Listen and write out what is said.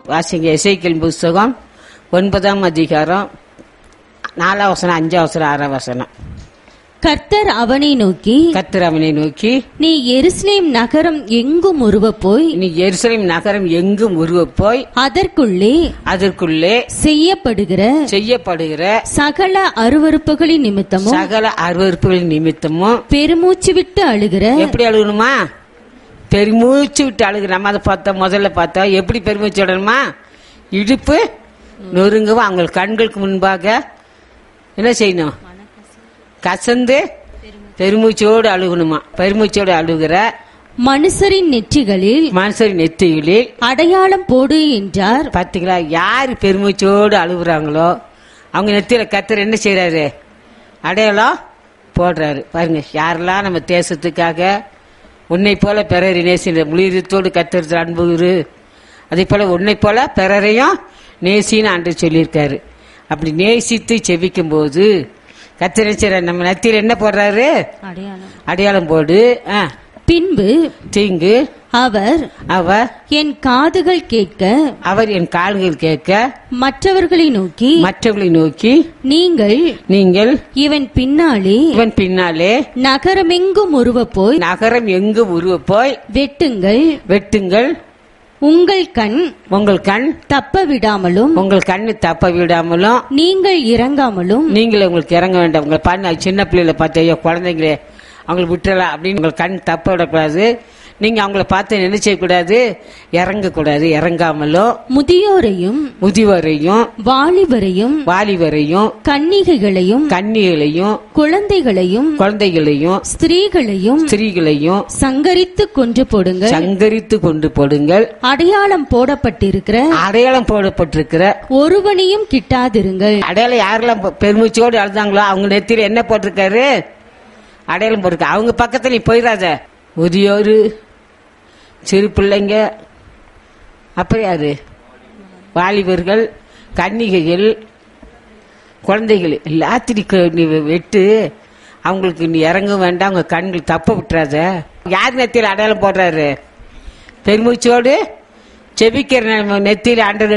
வாசிங்க இசைக்கல் புஸ்தகம் ஒன்பதாம் அதிகாரம் நாலாம் வசனம் அஞ்சாம் வசனம் ஆறாம் வசனம் கர்த்தர் அவனை நோக்கி கர்த்தர் அவனை நோக்கி நீ எருசலேம் நகரம் எங்கும் உருவ போய் நீ எருசலேம் நகரம் எங்கும் உருவ போய் அதற்குள்ளே அதற்குள்ளே செய்யப்படுகிற செய்யப்படுகிற சகல அருவருப்புகளின் நிமித்தமும் சகல அருவறுப்புகளின் நிமித்தமும் பெருமூச்சு விட்டு அழுகிற எப்படி அழுகணுமா பெருமூச்சு விட்டு அழுகு நம்ம அதை பார்த்தோம் முதல்ல பார்த்தோம் எப்படி பெருமூச்சு விடணுமா இடுப்பு நொறுங்கவும் அவங்க கண்களுக்கு முன்பாக என்ன செய்யணும் கசந்து பெருமூச்சோடு அழுகணுமா பெருமூச்சோடு அழுகிற மனுஷரின் நெற்றிகளில் மனுஷரின் நெத்திகளில் அடையாளம் போடு என்றார் பாத்தீங்களா யார் பெருமூச்சோடு அழுகுறாங்களோ அவங்க நெத்தியில கத்தர் என்ன செய்யறாரு அடையாளம் போடுறாரு பாருங்க யாரெல்லாம் நம்ம தேசத்துக்காக உன்னை போல பிறரை நேசின முழுத்தோடு கத்தர் அன்புரு அதே போல உன்னை போல பிறரையும் நேசின்னு ஆண்டு சொல்லியிருக்காரு அப்படி நேசித்து செபிக்கும் போது கத்தர் என்ன செய்றாரு? நம்ம நெத்தியில என்ன போடுறாரு அடையாளம் அடையாளம் போடு ஆ, பின்பு தீங்கு அவர் அவர் என் காதுகள் கேட்க அவர் என் கால்கள் கேட்க மற்றவர்களை நோக்கி மற்றவர்களை நோக்கி நீங்கள் நீங்கள் இவன் பின்னாலே இவன் பின்னாலே நகரமெங்கும் உருவ போய் நகரம் எங்கு உருவ போய் வெட்டுங்கள் வெட்டுங்கள் உங்கள் கண் உங்கள் கண் தப்ப விடாமலும் உங்கள் கண்ணு தப்ப விடாமலும் நீங்கள் இறங்காமலும் நீங்கள் உங்களுக்கு இறங்க வேண்டாம் உங்களை பண்ண சின்ன பிள்ளைகளை பார்த்து ஐயோ குழந்தைங்களே அவங்களை விட்டுறலாம் அப்படின்னு உங்கள் கண் தப்ப விடக்கூடாது நீங்க அவங்கள பார்த்து என்ன செய்யக்கூடாது இறங்கக்கூடாது இறங்காமலும் முதியோரையும் முதியோரையும் வாலிபரையும் வாலிபரையும் கன்னிகைகளையும் கன்னிகளையும் குழந்தைகளையும் குழந்தைகளையும் ஸ்திரீகளையும் ஸ்திரீகளையும் சங்கரித்து கொன்று போடுங்கள் சங்கரித்து கொண்டு போடுங்கள் அடையாளம் போடப்பட்டிருக்கிற அடையாளம் போடப்பட்டிருக்கிற ஒருவனையும் கிட்டாதிருங்கள் அடையாளம் யாரெல்லாம் பெ- பெருமூச்சோடு அழுதாங்களோ அவங்க நெத்தியில என்ன போட்டிருக்காரு அடையாளம் போட்டிருக்க அவங்க பக்கத்துல நீ போயிடாத முதியோரு சிறு பிள்ளைங்க அப்புறம் யாரு வாலிபர்கள் கன்னிகைகள் குழந்தைகள் எல்லாத்திரிக்கும் நீ வெட்டு அவங்களுக்கு நீ இறங்க வேண்டாம் அவங்க கண்கள் தப்ப விட்டுறாத யார் நெத்தியில் அடையாளம் போடுறாரு பெருமூச்சோடு செபிக்கிற நம்ம நெத்தியில் ஆண்டவர்